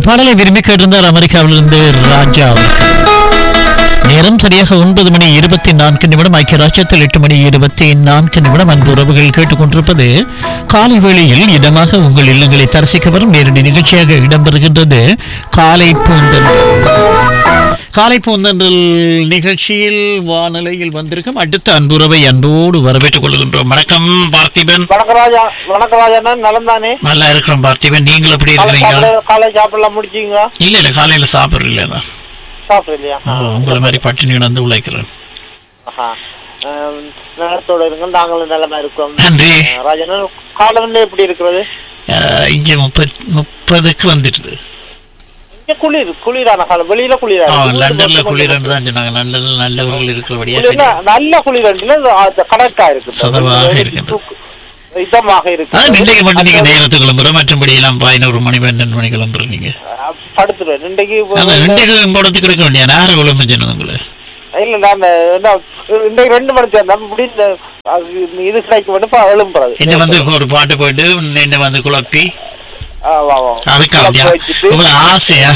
பாடலை விரும்பி கேட்டிருந்தார் அமெரிக்காவிலிருந்து ராஜா அவர்கள் நேரம் சரியாக ஒன்பது மணி இருபத்தி நான்கு நிமிடம் ஐக்கிய ராஜ்யத்தில் எட்டு மணி இருபத்தி நான்கு நிமிடம் அன்பு உறவுகள் கேட்டுக்கொண்டிருப்பது காலை வேளையில் இதமாக உங்கள் இல்லங்களை தரிசிக்க வரும் நேரடி நிகழ்ச்சியாக இடம்பெறுகின்றது காலை பூந்தல் காலை பூந்தன்றல் நிகழ்ச்சியில் வானிலையில் வந்திருக்கும் அடுத்த அன்புறவை அன்போடு வரவேற்றுக் கொள்கின்றோம் வணக்கம் பார்த்திபன் வணக்கம் ராஜா வணக்கம் ராஜா அண்ணா நலம் தானே நல்லா இருக்கிறோம் பார்த்திபன் நீங்கள் எப்படி காலை இருக்கிறீங்க சாப்பிட- காலை சாப்பிடலாம் முடிச்சீங்க இல்ல இல்ல காலையில சாப்பிடல நான் சாப்பிடலையா ஓ, உங்களை மாதிரி பட்டினி கிடந்து உழைக்கிறேன் ஆஹா. ஆம், நலத்தோட இருங்க நாங்களும் நலமா இருக்கோம் நன்றி ஆ, ராஜா அண்ணா, காலநிலை எப்படி இருக்கிறது அஹ், இங்க முப்பத் முப்பதுக்கு வந்துடுது இங்க குளிர் குளிரான காலம் வெளியில குளிரா ஆ, இருக்கு. லண்டன்ல குளிரண்டு தான் சொன்னாங்க லண்டன்ல நல்லவர்கள் இருக்கிறபடியா குளிர்னா நல்ல குளிர் கணக்கா இருக்கு சதவாக இருக்கின்றது. இதமாக இருக்கு அதான் இன்றைக்கு மட்டும் நீங்க நேரத்துக்கு கிளம்புற மற்றபடி எல்லாம் பதினோரு மணி பன்னெண்டு மணி கிளம்புற நீங்க படுத்துருவேன் இன்றைக்கு அதான் இன்றைக்கு போடத்துக்கு இருக்க வேண்டிய நேரம் எவ்வளவு சொன்னது உங்களை இல்ல நான் என்ன, இன்றைக்கு ரெண்டு மணி சேர்ந்தா முடிந்த அது இது கிடைக்க மட்டும் எழும்புறது என்ன வந்து ஒரு பாட்டு போயிட்டு என்ன வந்து குழப்பி ஆ, வா, வா. அதுக்கு அப்படியா வச்சுட்டு- உங்களை ஆசையா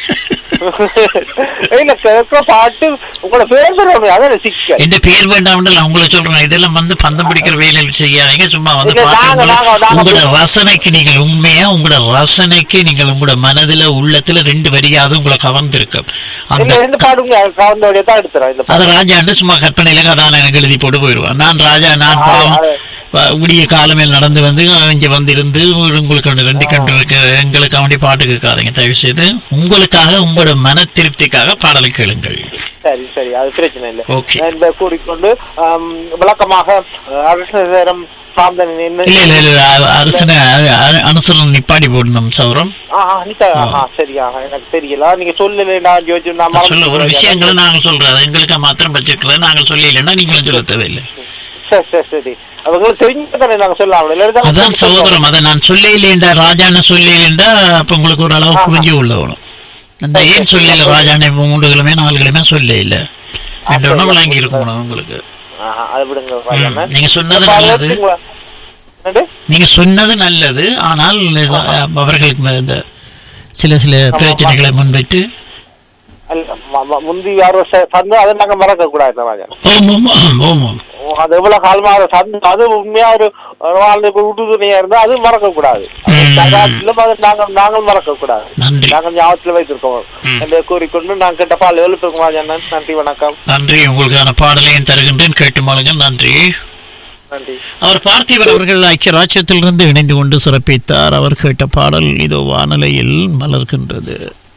இல்ல கேட்க பாட்டு உங்களோட பேர் சொல்லணும் அதான் சிக்கல் எந்த பேர் வேண்டாம்னு நான் உங்களை சொல்றேன் இதெல்லாம் வந்து பந்தம் பிடிக்கிற வேலையில் செய்யாதீங்க சும்மா வந்து இல்ல, பாட்டு நாங்க- உங்களை- நாங்க- நாங்க உங்களோட ரசனைக்கு நீங்கள் உண்மையா உங்களோட ரசனைக்கு நீங்கள் உங்களோட மனதுல உள்ளத்துல ரெண்டு வரியாவது உங்களை கவர்ந்திருக்கும் அந்த இல்ல ரெண்டு பாடுங்க கவர்ந்தோடைய தான் எடுத்துறேன் இந்த அத பாட்டு. ராஜாண்டு சும்மா கற்பனையில கதான எனக்கு எழுதி போட்டு போயிடுவான் நான் ராஜா நான் ஆ, பாவம் அது- வ- விடிய காலமேல் நடந்து வந்து இங்க வந்து இருந்து உங்களுக்கு ஒன்று ரெண்டு கண்டு இருக்கு எங்களுக்கு அவண்டி பாட்டு கேட்காதீங்க தயவு செய்து உங்களுக்காக உங்களோட மன திருப்திக்காக பாடலை கேளுங்கள் சரி சரி அது பிரச்சனை இல்லை ஓகே இந்த கூறிக்கொண்டு ஆம், விளக்கமாக அரசு நேரம் சார்ந்த நின்னு- இல்ல இல்ல இல்ல அ- அரசனை அ- அ- அனுசரணை நிப்பாடி போடணும் சௌரம் ஆ, ஆ, அனிதா, ஆ, சரியா எனக்கு தெரியல நீங்க சொல்லல நான் யோசிச்சு நான் நான் சொல்ல ஒரு மறந்து விஷயங்களை நாங்கள் சொல்றோம் அது எங்களுக்கு மாத்திரம் பட்ஜெட்ல நாங்கள் சொல்லலைன்னா நீங்களும் சொல்ல தேவையில்லை சரி சரி சரி அவங்களுக்கு தெரிஞ்சதானே நாங்க சொல்லலாம் இல்லைன்னா அதான் சகோதரம் அதை நான் சொல்லலைண்டா ராஜான்னு சொல்லலைண்டா அப்ப உங்களுக்கு ஒரு அளவு புரிஞ்சு உள்ளவணும் அந்த ஏன் சொல்லல ராஜாண்ணே மூன்று கிழமை நாலு கிழமை சொல்ல இல்ல ரெண்டு ஒண்ணு விளங்கி இருக்கணும் உங்களுக்கு ஆஹா, அது விடுங்க ம், ராஜாண்ணா. நீங்க சொன்னது இப்ப அது நல்லது எடுத்துங்களா? என்னது? நீங்க சொன்னது நல்லது ஆனால் அவர்களுக்கு இந்த சில சில பிரச்சனைகளை முன்வைத்து அல்ல, ம- ம- முந்தி யாரோ ச- சந்து அதை நாங்க மறக்க கூடாது ராஜா ஓம் ஓம் ஓம் ஓம் ஓம் அது எவ்வளவு காலமா அது சந்து அது உண்மையா ஒரு ஒரு வாழ்க்கை உறுதுணையா இருந்தா அது மறக்க கூடாது அது ம். சகாத்திலும் அது நாங்கள் நாங்கள் மறக்க கூடாது நன்றி நாங்கள் ஞாபகத்துல வைத்திருக்கோம் ம். என்று கூறிக்கொண்டு நான் கேட்ட பால் எழுப்பிருக்கோம் ராஜா நன்றி வணக்கம் நன்றி உங்களுக்கான பாடலையும் தருகின்றேன் கேட்டு மாளுங்கள் நன்றி நன்றி அவர் பார்த்திபன் அவர்கள் ஐக்கிய ராஜ்யத்திலிருந்து இணைந்து கொண்டு சிறப்பித்தார் அவர் கேட்ட பாடல் இதோ வானலையில் மலர்கின்றது